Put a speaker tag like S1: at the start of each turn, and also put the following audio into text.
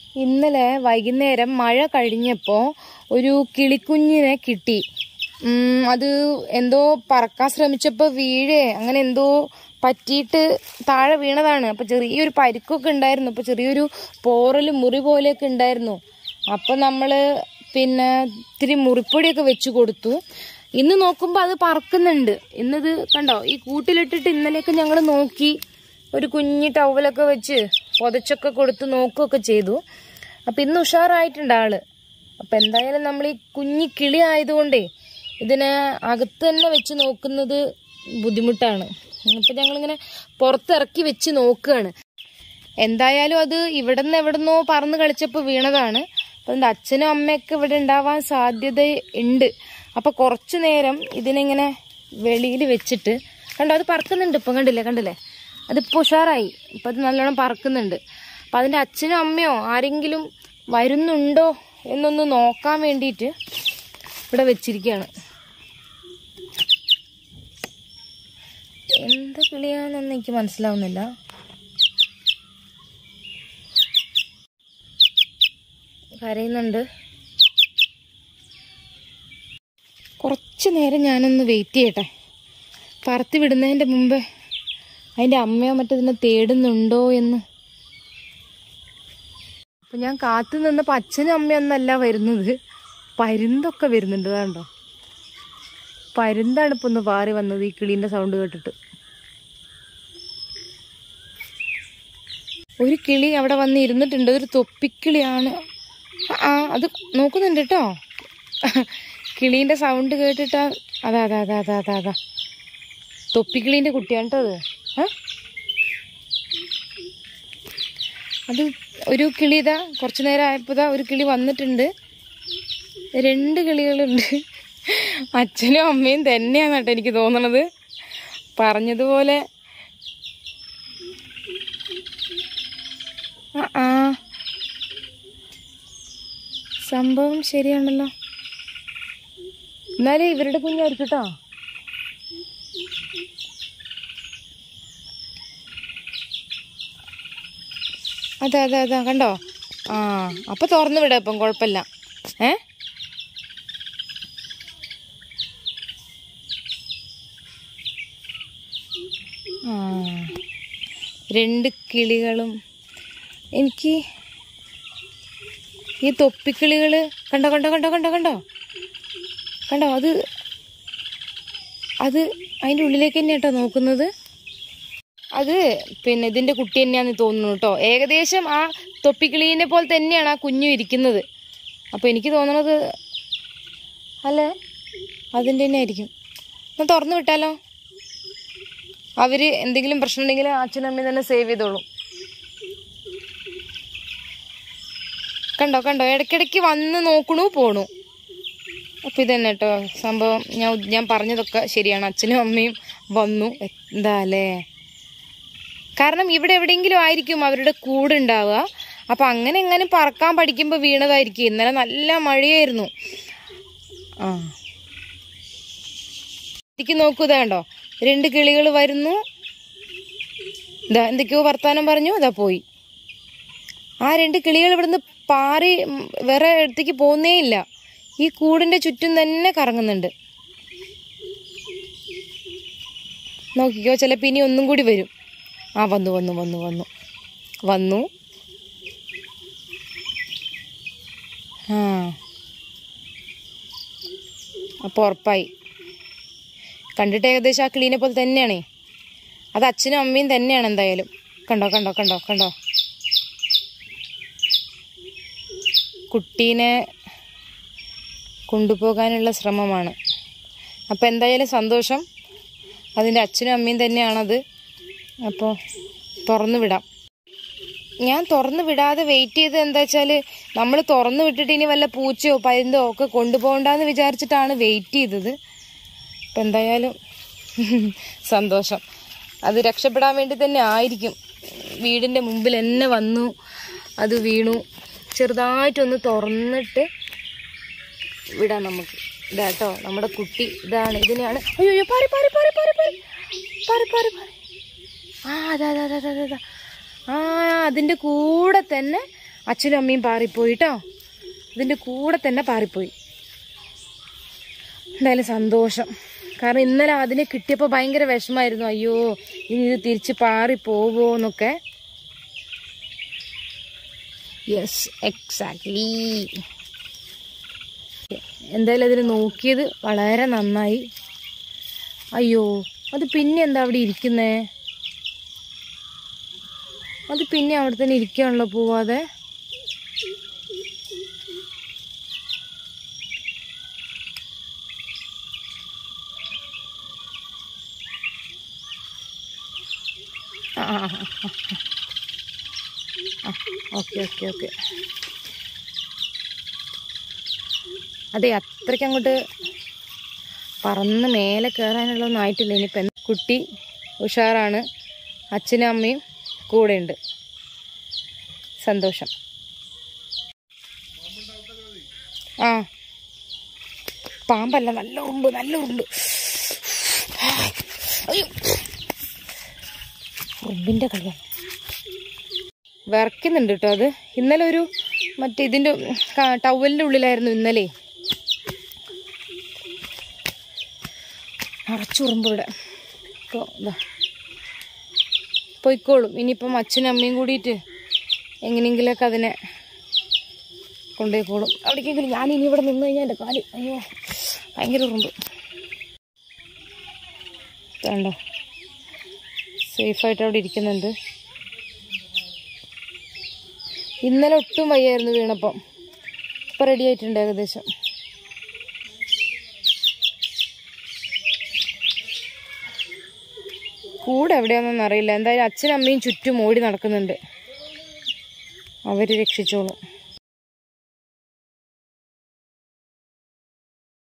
S1: ഇന്നലെ വൈകുന്നേരം മഴ കഴിഞ്ഞപ്പോൾ ഒരു കിളിക്കുഞ്ഞിനെ കിട്ടി ഉം, അത് എന്തോ പറക്കാൻ ശ്രമിച്ചപ്പോൾ വീഴേ അങ്ങനെ എന്തോ പറ്റിയിട്ട് താഴെ വീണതാണ് അപ്പൊ ചെറിയൊരു പരിക്കൊക്കെ ഉണ്ടായിരുന്നു അപ്പൊ ചെറിയൊരു പോറല് മുറി പോലെയൊക്കെ ഉണ്ടായിരുന്നു അപ്പൊ നമ്മള് പിന്നെ ഇത്തിരി മുറിപ്പൊടിയൊക്കെ വെച്ചു കൊടുത്തു ഇന്ന് നോക്കുമ്പോൾ അത് പറക്കുന്നുണ്ട് ഇന്നത് കണ്ടോ ഈ കൂട്ടിലിട്ടിട്ട് ഇന്നലെയൊക്കെ ഞങ്ങൾ നോക്കി ഒരു കുഞ്ഞി ടവലൊക്കെ വെച്ച് പുതച്ചൊക്കെ കൊടുത്ത് നോക്കുകയൊക്കെ ചെയ്തു അപ്പൊ ഇന്ന് ഉഷാറായിട്ടുണ്ട് ആള് അപ്പൊ എന്തായാലും നമ്മൾ ഈ കുഞ്ഞി കിളി ആയതുകൊണ്ടേ ഇതിനെ അകത്ത് തന്നെ വെച്ച് നോക്കുന്നത് ബുദ്ധിമുട്ടാണ് അപ്പൊ ഞങ്ങളിങ്ങനെ പുറത്തിറക്കി വെച്ച് നോക്കുകയാണ് എന്തായാലും അത് ഇവിടുന്ന് എവിടുന്നോ പറന്ന് കളിച്ചപ്പോൾ വീണതാണ് അപ്പൊ അതിന്റെ അച്ഛനും അമ്മയൊക്കെ ഇവിടെ ഉണ്ടാവാൻ സാധ്യത ഉണ്ട് അപ്പൊ കുറച്ചു നേരം ഇതിനിങ്ങനെ വെളിയിൽ വെച്ചിട്ട് കണ്ടോ അത് പറക്കുന്നുണ്ട് ഇപ്പം കണ്ടില്ലേ കണ്ടില്ലേ അതിപ്പോ ഉഷാറായി ഇപ്പൊ അത് നല്ലോണം പറക്കുന്നുണ്ട് അപ്പൊ അതിന്റെ അച്ഛനും അമ്മയോ ആരെങ്കിലും വരുന്നുണ്ടോ എന്നൊന്ന് നോക്കാൻ വേണ്ടിയിട്ട് ഇവിടെ വെച്ചിരിക്കുകയാണ് എന്താ കിളിയാന്നൊന്നും എനിക്ക് മനസ്സിലാവുന്നില്ല കരയുന്നുണ്ട് കുറച്ച് നേരം ഞാനൊന്ന് വെയിറ്റ് ചെയ്യട്ടെ പറത്തി വിടുന്നതിൻ്റെ മുമ്പേ അതിൻ്റെ അമ്മയോ മറ്റതിനെ തേടുന്നുണ്ടോ എന്ന് അപ്പൊ ഞാൻ കാത്തു നിന്നപ്പോൾ അച്ഛനും അമ്മയൊന്നല്ല വരുന്നത് പരുന്തൊക്കെ വരുന്നുണ്ട് കണ്ടോ പരുന്താണ് ഇപ്പൊ ഒന്ന് പാറി വന്നത് ഈ കിളീന്റെ സൗണ്ട് കേട്ടിട്ട് ഒരു കിളി അവിടെ വന്ന് ഇരുന്നിട്ടുണ്ട് ഒരു തൊപ്പിക്കിളിയാണ് ആ അത് നോക്കുന്നുണ്ട് കേട്ടോ കിളീന്റെ സൗണ്ട് കേട്ടിട്ടാ അതാ അതാ അതാ അതാ അതാ അതാ തൊപ്പിക്കിളീന്റെ കുട്ടിയാണ് കേട്ടോ അത് ഏ? അത് ഒരു കിളി ഇതാ കുറച്ചു നേരം ആയപ്പോ ഇതാ ഒരു കിളി വന്നിട്ടുണ്ട് രണ്ട് കിളികളുണ്ട് അച്ഛനും അമ്മയും തന്നെയാണ് കേട്ടോ എനിക്ക് തോന്നണത് പറഞ്ഞതുപോലെ ആ ആ സംഭവം ശരിയാണല്ലോ എന്നാലും ഇവരുടെ കുഞ്ഞായിരിക്കും കേട്ടോ അതെ അതെ അതെ കണ്ടോ ആ അപ്പൊ തുറന്നു വിടാം ഇപ്പം കുഴപ്പമില്ല ഏ ആ രണ്ട് കിളികളും എനിക്ക് ഈ തൊപ്പിക്കിളികള് കണ്ടോ കണ്ടോ കണ്ടോ കണ്ടോ കണ്ടോ കണ്ടോ അത് അത് അതിൻ്റെ ഉള്ളിലേക്ക് തന്നെ കേട്ടോ നോക്കുന്നത് അത് പിന്നെ ഇതിന്റെ കുട്ടി തന്നെയാന്ന് തോന്നുന്നു കേട്ടോ ഏകദേശം ആ തൊപ്പിക്കിളീനെ പോലെ തന്നെയാണ് ആ കുഞ്ഞു ഇരിക്കുന്നത് അപ്പൊ എനിക്ക് തോന്നണത് അല്ലേ അതിൻ്റെ തന്നെ ആയിരിക്കും ഒന്ന് തുറന്നു വിട്ടാലോ അവര് എന്തെങ്കിലും പ്രശ്നം ഉണ്ടെങ്കിൽ അച്ഛനും അമ്മയും തന്നെ സേവ് ചെയ്തോളും കണ്ടോ കണ്ടോ ഇടയ്ക്കിടയ്ക്ക് വന്ന് നോക്കണു പോണു അപ്പൊ ഇതന്നെ കേട്ടോ സംഭവം ഞാൻ ഞാൻ പറഞ്ഞതൊക്കെ ശരിയാണ് അച്ഛനും അമ്മയും വന്നു എന്താ അല്ലേ കാരണം ഇവിടെ എവിടെയെങ്കിലും ആയിരിക്കും അവരുടെ കൂടെ ഉണ്ടാവുക അപ്പൊ അങ്ങനെ എങ്ങനെ പറക്കാൻ പഠിക്കുമ്പോൾ വീണതായിരിക്കും ഇന്നലെ നല്ല മഴയായിരുന്നു ആ എനിക്ക് നോക്കൂ ഇതാ കണ്ടോ രണ്ട് കിളികൾ വരുന്നു ഇതാ എന്തൊക്കെയോ വർത്താനം പറഞ്ഞു ഇതാ പോയി ആ രണ്ട് കിളികൾ ഇവിടുന്ന് പാറി ഉം, വേറെ അടുത്തേക്ക് പോകുന്നേ ഇല്ല ഈ കൂടിന്റെ ചുറ്റും തന്നെ കറങ്ങുന്നുണ്ട് നോക്കിക്കോ ചിലപ്പോ ഇനി ഒന്നും കൂടി വരും ആ വന്നു വന്നു വന്നു വന്നു വന്നു ആ അപ്പൊ ഉറപ്പായി കണ്ടിട്ട് ഏകദേശം ആ കിളീനെ പോലെ തന്നെയാണേ അത് അച്ഛനും അമ്മയും തന്നെയാണ് എന്തായാലും കണ്ടോ കണ്ടോ കണ്ടോ കണ്ടോ കുട്ടീനെ കൊണ്ടുപോകാനുള്ള ശ്രമമാണ് അപ്പം എന്തായാലും സന്തോഷം അതിൻ്റെ അച്ഛനും അമ്മയും തന്നെയാണത് അപ്പോൾ തുറന്നു വിടാം ഞാൻ തുറന്നു വിടാതെ വെയിറ്റ് ചെയ്ത് എന്താ വെച്ചാൽ നമ്മൾ തുറന്നു വിട്ടിട്ട് ഇനി വല്ല പൂച്ചയോ പരുന്തോ ഒക്കെ കൊണ്ടുപോകണ്ടെന്ന് വിചാരിച്ചിട്ടാണ് വെയിറ്റ് ചെയ്തത് അപ്പം എന്തായാലും സന്തോഷം അത് രക്ഷപ്പെടാൻ വേണ്ടി തന്നെ ആയിരിക്കും വീടിൻ്റെ മുമ്പിൽ തന്നെ വന്നു അത് വീണു ചെറുതായിട്ടൊന്ന് തുറന്നിട്ട് വിടാം നമുക്ക് ഇതാട്ടോ നമ്മുടെ കുട്ടി ഇതാണ് ഇതിനെയാണ് അയ്യോ അയ്യോ പാറി പാറി പാറി പാറി പാറി പാറി പാറി പാറി ആ അതാ അതാ അതാ അതാ അതാ ആ അതിൻ്റെ കൂടെ തന്നെ അച്ഛനും അമ്മയും പാറിപ്പോയി കേട്ടോ ഇതിൻ്റെ കൂടെ തന്നെ പാറിപ്പോയി എന്തായാലും സന്തോഷം കാരണം ഇന്നലെ അതിനെ കിട്ടിയപ്പോൾ ഭയങ്കര വിഷമായിരുന്നു അയ്യോ ഇനി ഇത് തിരിച്ച് പാറി പോവോ എന്നൊക്കെ യെസ് എക്സാക്ട്ലി എന്തായാലും അതിന് നോക്കിയത് വളരെ നന്നായി അയ്യോ അത് പിന്നെ എന്താ അവിടെ ഇരിക്കുന്നേ അത് പിന്നെ അവിടെ തന്നെ ഇരിക്കുകയാണല്ലോ പോവാതെ ആ ആ ആ ഓക്കെ ഓക്കെ ഓക്കെ അതെ അത്രയ്ക്ക് അങ്ങോട്ട് പറന്ന് മേലെ കയറാനുള്ളതൊന്നും ആയിട്ടില്ല ഇനിയിപ്പം എന്ത് കുട്ടി ഉഷാറാണ് അച്ഛനും അമ്മയും കൂടെ ഉണ്ട് സന്തോഷം ആ പാമ്പല്ല നല്ല ഉറുമ്പ് നല്ല ഉറുമ്പ് അയ്യോ ഉറുമ്പിൻ്റെ കളിയാണ് വിറയ്ക്കുന്നുണ്ട് കേട്ടോ അത് ഇന്നലെ ഒരു മറ്റേ ഇതിൻ്റെ ടവലിൻ്റെ ഉള്ളിലായിരുന്നു ഇന്നലെ നിറച്ചുറുമ്പ് ഇവിടെ ഇപ്പോൾ ഇതാ പൊയ്ക്കോളും ഇനിയിപ്പം അച്ഛനും അമ്മയും കൂടിയിട്ട് എങ്ങനെയെങ്കിലൊക്കെ അതിനെ കൊണ്ടുപോയിക്കോളും അവിടേക്കെങ്കിലും ഞാൻ ഇനി ഇവിടെ നിന്ന് കഴിഞ്ഞാൽ എൻ്റെ കാല് അയ്യോ ഭയങ്കര ഉറുമ്പ് വേണ്ടോ സേഫായിട്ട് അവിടെ ഇരിക്കുന്നുണ്ട് ഇന്നലെ ഒട്ടും വയ്യായിരുന്നു വീണപ്പം ഇപ്പം റെഡി ആയിട്ടുണ്ട് ഏകദേശം കൂടെ എവിടെയാണെന്നൊന്നും അറിയില്ല എന്തായാലും അച്ഛനും അമ്മയും ചുറ്റും ഓടി നടക്കുന്നുണ്ട് അവർ രക്ഷിച്ചോളും